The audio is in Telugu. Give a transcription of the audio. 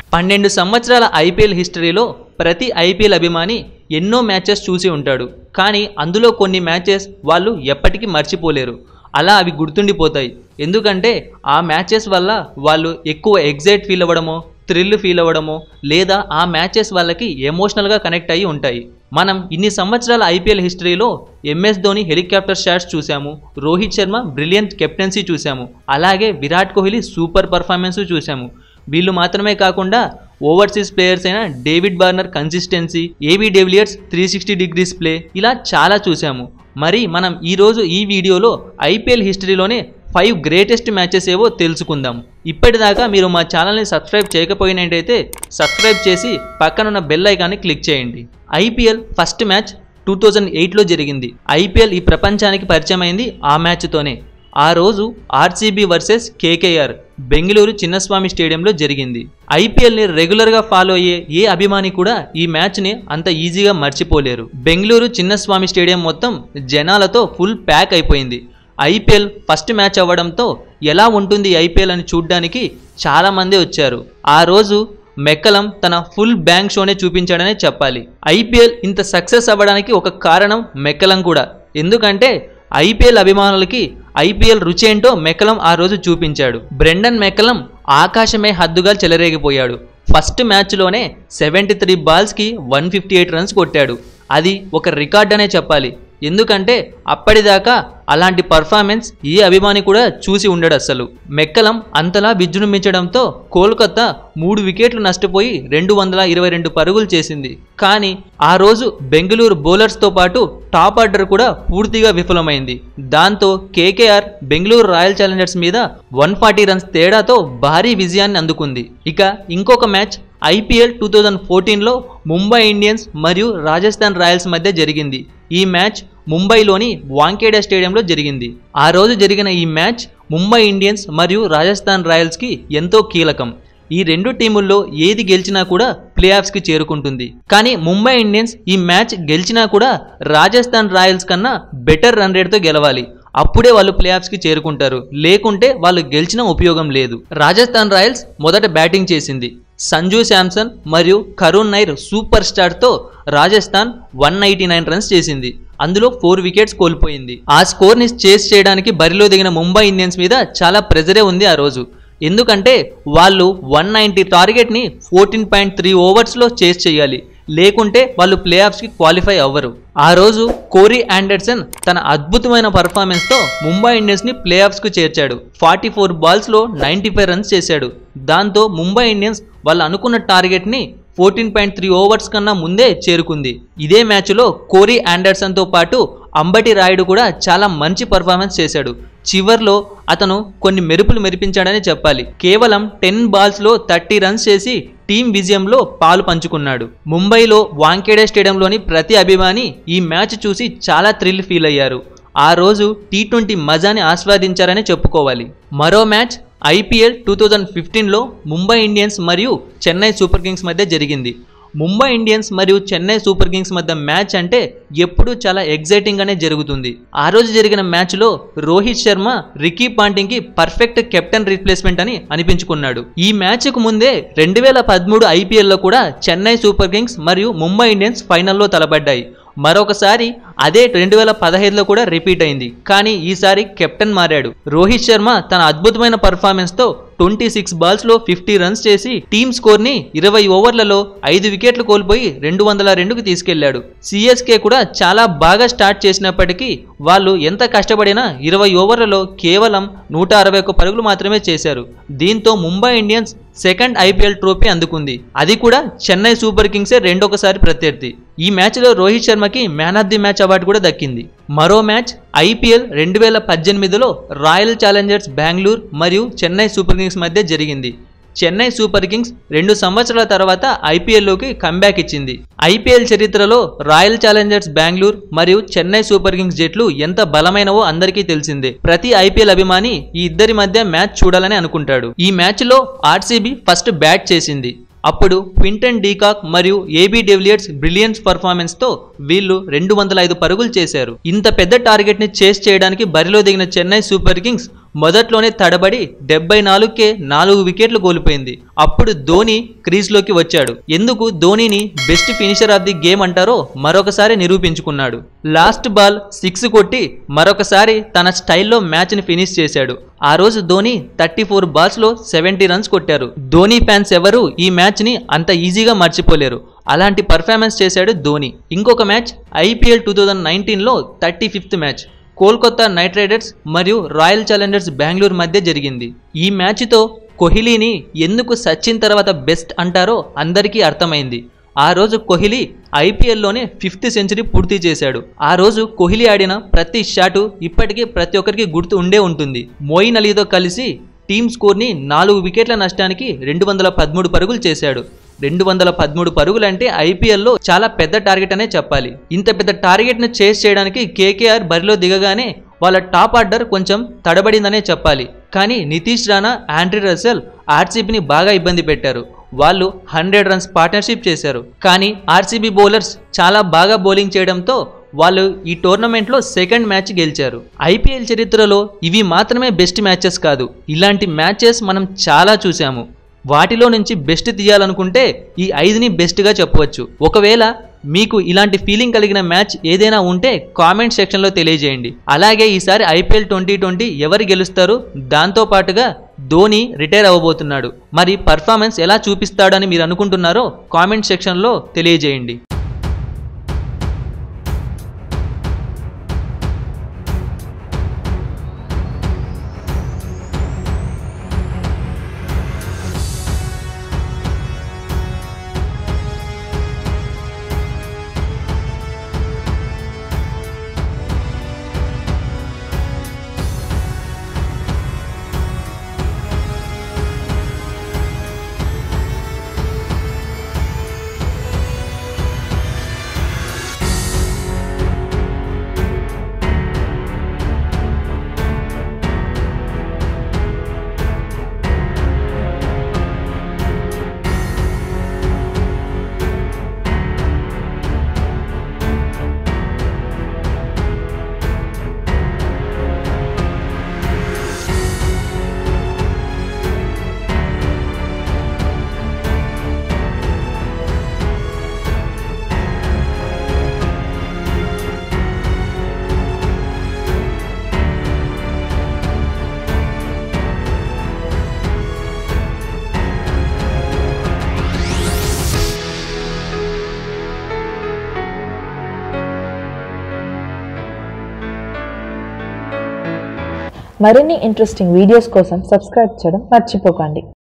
పన్నెండు సంవత్సరాల ఐపీఎల్ హిస్టరీలో ప్రతి ఐపీఎల్ అభిమాని ఎన్నో మ్యాచెస్ చూసి ఉంటాడు కానీ అందులో కొన్ని మ్యాచెస్ వాళ్ళు ఎప్పటికీ మర్చిపోలేరు అలా అవి గుర్తుండిపోతాయి ఎందుకంటే ఆ మ్యాచెస్ వల్ల వాళ్ళు ఎక్కువ ఎగ్జైట్ ఫీల్ అవ్వడమో థ్రిల్ ఫీల్ అవ్వడమో లేదా ఆ మ్యాచెస్ వాళ్ళకి ఎమోషనల్గా కనెక్ట్ అయ్యి ఉంటాయి మనం ఇన్ని సంవత్సరాల ఐపీఎల్ హిస్టరీలో ఎంఎస్ ధోని హెలికాప్టర్ షాట్స్ చూసాము రోహిత్ శర్మ బ్రిలియంట్ కెప్టెన్సీ చూసాము అలాగే విరాట్ కోహ్లీ సూపర్ పర్ఫార్మెన్స్ చూసాము వీళ్ళు మాత్రమే కాకుండా ఓవర్సీస్ ప్లేయర్స్ అయిన David Warner consistency AB de Villiers three sixty degrees play ఇలా చాలా చూసాము మరి మనం ఈరోజు ఈ వీడియోలో ఐపీఎల్ హిస్టరీలోనే ఫైవ్ గ్రేటెస్ట్ మ్యాచెస్ ఏవో తెలుసుకుందాం ఇప్పటిదాకా మీరు మా ఛానల్ని సబ్స్క్రైబ్ చేయకపోయినట్టయితే సబ్స్క్రైబ్ చేసి పక్కనున్న బెల్ ఐకాన్ని క్లిక్ చేయండి IPL first match two thousand ఎయిట్లో జరిగింది ఐపీఎల్ ఈ ప్రపంచానికి పరిచయం అయింది ఆ మ్యాచ్తోనే ఆ రోజు RCB versus KKR Bengaluru Chinnaswamy స్టేడియంలో జరిగింది ఐపీఎల్ని రెగ్యులర్గా ఫాలో అయ్యే ఏ అభిమాని కూడా ఈ మ్యాచ్ని అంత ఈజీగా మర్చిపోలేరు బెంగళూరు చిన్నస్వామి స్టేడియం మొత్తం జనాలతో ఫుల్ ప్యాక్ అయిపోయింది ఐపీఎల్ ఫస్ట్ మ్యాచ్ అవ్వడంతో ఎలా ఉంటుంది ఐపీఎల్ అని చూడ్డానికి చాలామంది వచ్చారు ఆ రోజు మెక్కలం తన ఫుల్ బ్యాంక్ షోనే చూపించాడనే చెప్పాలి ఐపీఎల్ ఇంత సక్సెస్ అవ్వడానికి ఒక కారణం మెక్కలం కూడా ఎందుకంటే ఐపీఎల్ అభిమానులకి ఐపీఎల్ రుచి ఏంటో మెక్కలం ఆ రోజు చూపించాడు బ్రెండన్ మెక్కలం ఆకాశమే హద్దుగా చెలరేగిపోయాడు ఫస్ట్ మ్యాచ్లోనే సెవెంటీ త్రీ బాల్స్కి వన్ ఫిఫ్టీ ఎయిట్ రన్స్ కొట్టాడు అది ఒక రికార్డ్ అనే చెప్పాలి ఎందుకంటే అప్పటిదాకా అలాంటి పర్ఫార్మెన్స్ ఏ అభిమాని కూడా చూసి ఉండడు అసలు మెక్కలం అంతలా విజృంభించడంతో కోల్కతా మూడు వికెట్లు నష్టపోయి రెండు వందల ఇరవై రెండు పరుగులు చేసింది కానీ ఆ రోజు బెంగళూరు బౌలర్స్తో పాటు టాప్ ఆర్డర్ కూడా పూర్తిగా విఫలమైంది దాంతో కేకేఆర్ బెంగళూరు రాయల్ ఛాలెంజర్స్ మీద వన్ ఫార్టీ రన్స్ తేడాతో భారీ విజయాన్ని అందుకుంది ఇక ఇంకొక మ్యాచ్ ఐపీఎల్ టూ థౌజండ్ ఫోర్టీన్లో ముంబై ఇండియన్స్ మరియు రాజస్థాన్ రాయల్స్ మధ్య జరిగింది ఈ మ్యాచ్ ముంబైలోని వాంకేడా స్టేడియంలో జరిగింది ఆ రోజు జరిగిన ఈ మ్యాచ్ ముంబై ఇండియన్స్ మరియు రాజస్థాన్ రాయల్స్కి ఎంతో కీలకం ఈ రెండు టీముల్లో ఏది గెలిచినా కూడా ప్లే ఆఫ్స్కి చేరుకుంటుంది కానీ ముంబై ఇండియన్స్ ఈ మ్యాచ్ గెలిచినా కూడా రాజస్థాన్ రాయల్స్ కన్నా బెటర్ రన్ రేట్తో గెలవాలి అప్పుడే వాళ్ళు ప్లే ఆఫ్స్కి చేరుకుంటారు లేకుంటే వాళ్ళు గెలిచిన ఉపయోగం లేదు రాజస్థాన్ రాయల్స్ మొదట బ్యాటింగ్ చేసింది సంజు శాంసన్ మరియు కరుణ్ నైర్ సూపర్ స్టార్తో Rajasthan one ninety nine runs చేసింది అందులో ఫోర్ వికెట్స్ కోల్పోయింది ఆ స్కోర్ని చేస్ చేయడానికి బరిలో దిగిన ముంబై ఇండియన్స్ మీద చాలా ప్రెజరే ఉంది ఆ రోజు ఎందుకంటే వాళ్ళు వన్ నైంటీ టార్గెట్ని ఫోర్టీన్ పాయింట్ త్రీ ఓవర్స్లో చేస్ చేయాలి లేకుంటే వాళ్ళు ప్లే ఆఫ్స్కి క్వాలిఫై అవ్వరు ఆ రోజు కోరీ ఆండర్సన్ తన అద్భుతమైన పర్ఫార్మెన్స్తో ముంబై ఇండియన్స్ని ప్లే ఆఫ్స్కు చేర్చాడు ఫార్టీ ఫోర్ బాల్స్లో నైంటీ ఫైవ్ రన్స్ చేశాడు దాంతో ముంబై ఇండియన్స్ వాళ్ళు అనుకున్న టార్గెట్ని ఫోర్టీన్ పాయింట్ త్రీ ఓవర్స్ కన్నా ముందే చేరుకుంది ఇదే మ్యాచ్లో కోరీ ఆండర్సన్తో పాటు అంబటి రాయుడు కూడా చాలా మంచి పర్ఫార్మెన్స్ చేశాడు చివర్లో అతను కొన్ని మెరుపులు మెరిపించాడని చెప్పాలి కేవలం టెన్ బాల్స్లో థర్టీ రన్స్ చేసి టీం విజయంలో పాలు పంచుకున్నాడు ముంబైలో వాంకేడే స్టేడియంలోని ప్రతి అభిమాని ఈ మ్యాచ్ చూసి చాలా థ్రిల్ ఫీల్ అయ్యారు ఆ రోజు టీ ట్వంటీ మజాని ఆస్వాదించారని చెప్పుకోవాలి మరో మ్యాచ్ ఐపీఎల్ టూ థౌజండ్ ఫిఫ్టీన్లో ముంబై ఇండియన్స్ మరియు చెన్నై సూపర్ కింగ్స్ మధ్య జరిగింది ముంబై ఇండియన్స్ మరియు చెన్నై సూపర్ కింగ్స్ మధ్య మ్యాచ్ అంటే ఎప్పుడూ చాలా ఎగ్జైటింగ్గానే జరుగుతుంది ఆ రోజు జరిగిన మ్యాచ్లో రోహిత్ శర్మ రికీ పాంటింగ్కి పర్ఫెక్ట్ కెప్టెన్ రీప్లేస్మెంట్ అని అనిపించుకున్నాడు ఈ మ్యాచ్కు ముందే రెండు వేల పదమూడు ఐపీఎల్లో కూడా చెన్నై సూపర్ కింగ్స్ మరియు ముంబై ఇండియన్స్ ఫైనల్లో తలబడ్డాయి మరొకసారి అదే రెండు వేల పదహైదులో కూడా రిపీట్ అయింది కానీ ఈసారి కెప్టెన్ మారాడు రోహిత్ శర్మ తన అద్భుతమైన పర్ఫార్మెన్స్తో ట్వంటీ సిక్స్ బాల్స్లో ఫిఫ్టీ రన్స్ చేసి టీమ్ స్కోర్ని ఇరవై ఓవర్లలో ఐదు వికెట్లు కోల్పోయి రెండు వందల రెండుకి తీసుకెళ్లాడు సిఎస్కే కూడా చాలా బాగా స్టార్ట్ చేసినప్పటికీ వాళ్ళు ఎంత కష్టపడినా ఇరవై ఓవర్లలో కేవలం నూట అరవై ఒక్క పరుగులు మాత్రమే చేశారు దీంతో Mumbai Indians second IPL trophy అందుకుంది అది కూడా చెన్నై సూపర్ కింగ్సే రెండొకసారి ప్రత్యర్థి ఈ మ్యాచ్లో రోహిత్ శర్మకి man of the match award కూడా దక్కింది మరో మ్యాచ్ ఐపీఎల్ రెండు వేల పద్దెనిమిదిలో రాయల్ ఛాలెంజర్స్ బెంగళూరు మరియు చెన్నై సూపర్ కింగ్స్ మధ్య జరిగింది చెన్నై సూపర్ కింగ్స్ రెండు సంవత్సరాల తర్వాత ఐపీఎల్లోకి కంబ్యాక్ ఇచ్చింది ఐపీఎల్ చరిత్రలో రాయల్ ఛాలెంజర్స్ బెంగళూరు మరియు చెన్నై సూపర్ కింగ్స్ జట్లు ఎంత బలమైనవో అందరికీ తెలిసిందే ప్రతి ఐపీఎల్ అభిమాని ఈ ఇద్దరి మధ్య మ్యాచ్ చూడాలని అనుకుంటాడు ఈ మ్యాచ్లో ఆర్సీబీ ఫస్ట్ బ్యాట్ చేసింది అప్పుడు క్వింటన్ డీకాక్ మరియు ఏబీ డెవిలియర్స్ బ్రిలియన్స్ పర్ఫార్మెన్స్తో వీళ్ళు రెండు వందల ఐదు పరుగులు చేశారు ఇంత పెద్ద టార్గెట్ని చేస్ చేయడానికి బరిలో దిగిన చెన్నై సూపర్ కింగ్స్ మొదట్లోనే తడబడి డెబ్బై నాలుగుకే నాలుగు వికెట్లు కోల్పోయింది అప్పుడు ధోని క్రీజ్లోకి వచ్చాడు ఎందుకు ధోనిని best finisher of the game అంటారో మరొకసారి నిరూపించుకున్నాడు లాస్ట్ బాల్ సిక్స్ కొట్టి మరొకసారి తన స్టైల్లో మ్యాచ్ని ఫినిష్ చేశాడు ఆ రోజు ధోని థర్టీ ఫోర్ బాల్స్లో సెవెంటీ రన్స్ కొట్టారు ధోని ఫ్యాన్స్ ఎవరు ఈ మ్యాచ్ని అంత ఈజీగా మర్చిపోలేరు అలాంటి పర్ఫార్మెన్స్ చేశాడు ధోని ఇంకొక మ్యాచ్ ఐపీఎల్ టూ థౌజండ్ నైన్టీన్లో thirty fifth match Kolkata knight riders మరియు రాయల్ ఛాలెంజర్స్ బెంగళూరు మధ్య జరిగింది ఈ మ్యాచ్తో కోహ్లీని ఎందుకు సచిన్ తర్వాత బెస్ట్ అంటారో అందరికీ అర్థమైంది ఆ రోజు కోహ్లీ ఐపీఎల్లోనే ఫిఫ్త్ సెంచరీ పూర్తి చేశాడు ఆ రోజు కోహ్లీ ఆడిన ప్రతి షాటు ఇప్పటికీ ప్రతి ఒక్కరికి గుర్తు ఉండే ఉంటుంది మోయిన్ అలీతో కలిసి టీమ్ స్కోర్ని నాలుగు వికెట్ల నష్టానికి రెండు వందల పదమూడు పరుగులు చేశాడు రెండు వందల పదమూడు పరుగులంటే ఐపీఎల్లో చాలా పెద్ద టార్గెట్ అనే చెప్పాలి ఇంత పెద్ద టార్గెట్ను చేస్ చేయడానికి కేకేఆర్ బరిలో దిగగానే వాళ్ళ టాప్ ఆర్డర్ కొంచెం తడబడిందనే చెప్పాలి కానీ నితీష్ రాణా ఆండ్రీ రసెల్ ఆర్సీబీని బాగా ఇబ్బంది పెట్టారు వాళ్ళు హండ్రెడ్ రన్స్ పార్ట్నర్షిప్ చేశారు కానీ ఆర్సీబీ బౌలర్స్ చాలా బాగా బౌలింగ్ చేయడంతో వాళ్ళు ఈ టోర్నమెంట్లో సెకండ్ మ్యాచ్ గెలిచారు ఐపీఎల్ చరిత్రలో ఇవి మాత్రమే బెస్ట్ మ్యాచెస్ కాదు ఇలాంటి మ్యాచెస్ మనం చాలా చూసాము వాటిలో నుంచి బెస్ట్ తీయాలనుకుంటే ఈ ఐదుని బెస్ట్గా చెప్పవచ్చు ఒకవేళ మీకు ఇలాంటి ఫీలింగ్ కలిగిన మ్యాచ్ ఏదైనా ఉంటే కామెంట్ సెక్షన్లో తెలియజేయండి అలాగే ఈసారి ఐపీఎల్ ట్వంటీ ట్వంటీ ఎవరు గెలుస్తారు దాంతో పాటుగా ధోని రిటైర్ అవ్వబోతున్నాడు మరి పర్ఫార్మెన్స్ ఎలా చూపిస్తాడని మీరు అనుకుంటున్నారో కామెంట్ సెక్షన్లో తెలియజేయండి మరిన్ని ఇంట్రెస్టింగ్ వీడియోస్ కోసం సబ్స్క్రైబ్ చేయడం మర్చిపోకండి